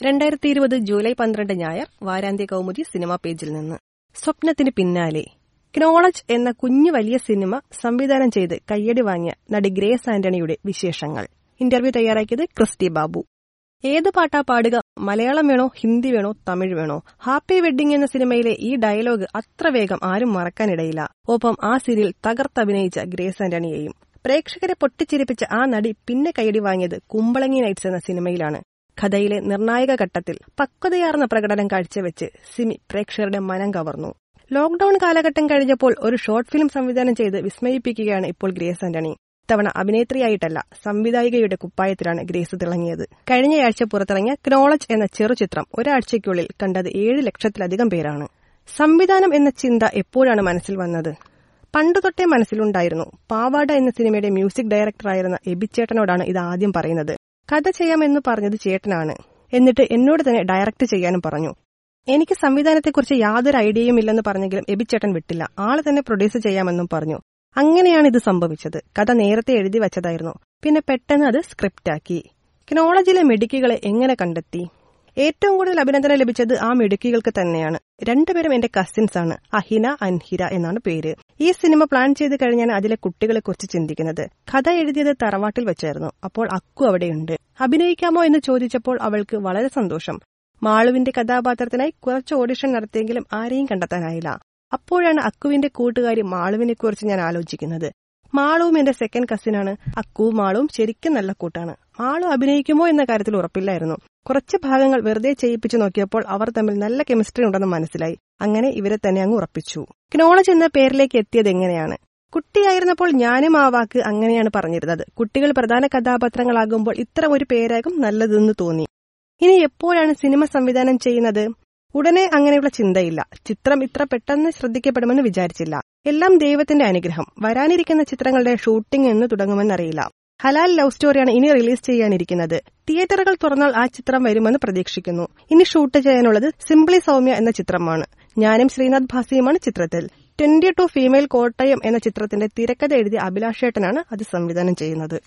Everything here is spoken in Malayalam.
രണ്ടായിരത്തി ഇരുപത് ജൂലൈ പന്ത്രണ്ട് ഞായർ വാരാന്ത്യ കൗമുദി സിനിമാ പേജിൽ നിന്ന് സ്വപ്നത്തിന് പിന്നാലെ ക്നോളജ് എന്ന കുഞ്ഞു വലിയ സിനിമ സംവിധാനം ചെയ്ത് കയ്യടി വാങ്ങിയ നടി ഗ്രേസ് ആന്റണിയുടെ വിശേഷങ്ങൾ ഇന്റർവ്യൂ തയ്യാറാക്കിയത് ക്രിസ്റ്റി ബാബു ഏത് പാട്ടാ പാടുക മലയാളം വേണോ ഹിന്ദി വേണോ തമിഴ് വേണോ ഹാപ്പി വെഡ്ഡിംഗ് എന്ന സിനിമയിലെ ഈ ഡയലോഗ് അത്ര വേഗം ആരും മറക്കാനിടയില്ല ഒപ്പം ആ സീരിയൽ തകർത്തഭിനയിച്ച ഗ്രേസ് ആന്റണിയെയും പ്രേക്ഷകരെ പൊട്ടിച്ചിരിപ്പിച്ച ആ നടി പിന്നെ കൈയടി വാങ്ങിയത് കുമ്പളങ്ങി നൈറ്റ്സ് എന്ന സിനിമയിലാണ് കഥയിലെ നിർണായക ഘട്ടത്തിൽ പക്വതയാർന്ന പ്രകടനം കാഴ്ചവെച്ച് സിമി പ്രേക്ഷകരുടെ മനം കവർന്നു ലോക്ഡൌൺ കാലഘട്ടം കഴിഞ്ഞപ്പോൾ ഒരു ഷോർട്ട് ഫിലിം സംവിധാനം ചെയ്ത് വിസ്മയിപ്പിക്കുകയാണ് ഇപ്പോൾ ഗ്രേസ് ആന്റണി ഇത്തവണ അഭിനേത്രിയായിട്ടല്ല സംവിധായികയുടെ കുപ്പായത്തിലാണ് ഗ്രേസ് തിളങ്ങിയത് കഴിഞ്ഞയാഴ്ച പുറത്തിറങ്ങിയ ക്നോളജ് എന്ന ചെറുചിത്രം ഒരാഴ്ചയ്ക്കുള്ളിൽ കണ്ടത് ഏഴ് ലക്ഷത്തിലധികം പേരാണ് സംവിധാനം എന്ന ചിന്ത എപ്പോഴാണ് മനസ്സിൽ വന്നത് പണ്ടു തൊട്ടേ മനസ്സിലുണ്ടായിരുന്നു പാവാട എന്ന സിനിമയുടെ മ്യൂസിക് ഡയറക്ടറായിരുന്ന എബിച്ചേട്ടനോടാണ് ഇത് ആദ്യം പറയുന്നത് കഥ ചെയ്യാമെന്ന് പറഞ്ഞത് ചേട്ടനാണ് എന്നിട്ട് എന്നോട് തന്നെ ഡയറക്റ്റ് ചെയ്യാനും പറഞ്ഞു എനിക്ക് സംവിധാനത്തെക്കുറിച്ച് യാതൊരു ഐഡിയയും ഇല്ലെന്ന് പറഞ്ഞെങ്കിലും എബിച്ചേട്ടൻ വിട്ടില്ല ആള് തന്നെ പ്രൊഡ്യൂസ് ചെയ്യാമെന്നും പറഞ്ഞു അങ്ങനെയാണ് ഇത് സംഭവിച്ചത് കഥ നേരത്തെ എഴുതി വച്ചതായിരുന്നു പിന്നെ പെട്ടെന്ന് അത് സ്ക്രിപ്റ്റാക്കി ക്നോളജിലെ മെഡിക്കുകളെ എങ്ങനെ കണ്ടെത്തി ഏറ്റവും കൂടുതൽ അഭിനന്ദനം ലഭിച്ചത് ആ മിടുക്കികൾക്ക് തന്നെയാണ് രണ്ടുപേരും എന്റെ കസിൻസ് ആണ് അഹിന അൻഹിര എന്നാണ് പേര് ഈ സിനിമ പ്ലാൻ ചെയ്ത് കഴിഞ്ഞാണ് അതിലെ കുട്ടികളെ കുറിച്ച് ചിന്തിക്കുന്നത് കഥ എഴുതിയത് തറവാട്ടിൽ വെച്ചായിരുന്നു അപ്പോൾ അക്കു അവിടെയുണ്ട് അഭിനയിക്കാമോ എന്ന് ചോദിച്ചപ്പോൾ അവൾക്ക് വളരെ സന്തോഷം മാളുവിന്റെ കഥാപാത്രത്തിനായി കുറച്ച് ഓഡിഷൻ നടത്തിയെങ്കിലും ആരെയും കണ്ടെത്താനായില്ല അപ്പോഴാണ് അക്കുവിന്റെ കൂട്ടുകാരി മാളുവിനെ കുറിച്ച് ഞാൻ ആലോചിക്കുന്നത് മാളുവും എന്റെ സെക്കൻഡ് കസിനാണ് അക്കുവും മാളുവും ശരിക്കും നല്ല കൂട്ടാണ് മാളു അഭിനയിക്കുമോ എന്ന കാര്യത്തിൽ ഉറപ്പില്ലായിരുന്നു കുറച്ച് ഭാഗങ്ങൾ വെറുതെ ചെയ്യിപ്പിച്ചു നോക്കിയപ്പോൾ അവർ തമ്മിൽ നല്ല കെമിസ്ട്രി ഉണ്ടെന്ന് മനസ്സിലായി അങ്ങനെ ഇവരെ തന്നെ അങ്ങ് ഉറപ്പിച്ചു ക്നോളജ് എന്ന പേരിലേക്ക് എത്തിയത് എങ്ങനെയാണ് കുട്ടിയായിരുന്നപ്പോൾ ഞാനും ആ വാക്ക് അങ്ങനെയാണ് പറഞ്ഞിരുന്നത് കുട്ടികൾ പ്രധാന കഥാപാത്രങ്ങളാകുമ്പോൾ ഇത്ര ഒരു പേരാകും നല്ലതെന്ന് തോന്നി ഇനി എപ്പോഴാണ് സിനിമ സംവിധാനം ചെയ്യുന്നത് ഉടനെ അങ്ങനെയുള്ള ചിന്തയില്ല ചിത്രം ഇത്ര പെട്ടെന്ന് ശ്രദ്ധിക്കപ്പെടുമെന്ന് വിചാരിച്ചില്ല എല്ലാം ദൈവത്തിന്റെ അനുഗ്രഹം വരാനിരിക്കുന്ന ചിത്രങ്ങളുടെ ഷൂട്ടിംഗ് എന്ന് തുടങ്ങുമെന്നറിയില്ല ഹലാൽ ലവ് സ്റ്റോറിയാണ് ഇനി റിലീസ് ചെയ്യാനിരിക്കുന്നത് തിയേറ്ററുകൾ തുറന്നാൽ ആ ചിത്രം വരുമെന്ന് പ്രതീക്ഷിക്കുന്നു ഇനി ഷൂട്ട് ചെയ്യാനുള്ളത് സിംപ്ലി സൗമ്യ എന്ന ചിത്രമാണ് ഞാനും ശ്രീനാഥ് ഭാസിയുമാണ് ചിത്രത്തിൽ ട്വന്റി ടു ഫീമെയിൽ കോട്ടയം എന്ന ചിത്രത്തിന്റെ തിരക്കഥ എഴുതിയ അഭിലാഷേട്ടനാണ് അത് സംവിധാനം ചെയ്യുന്നത്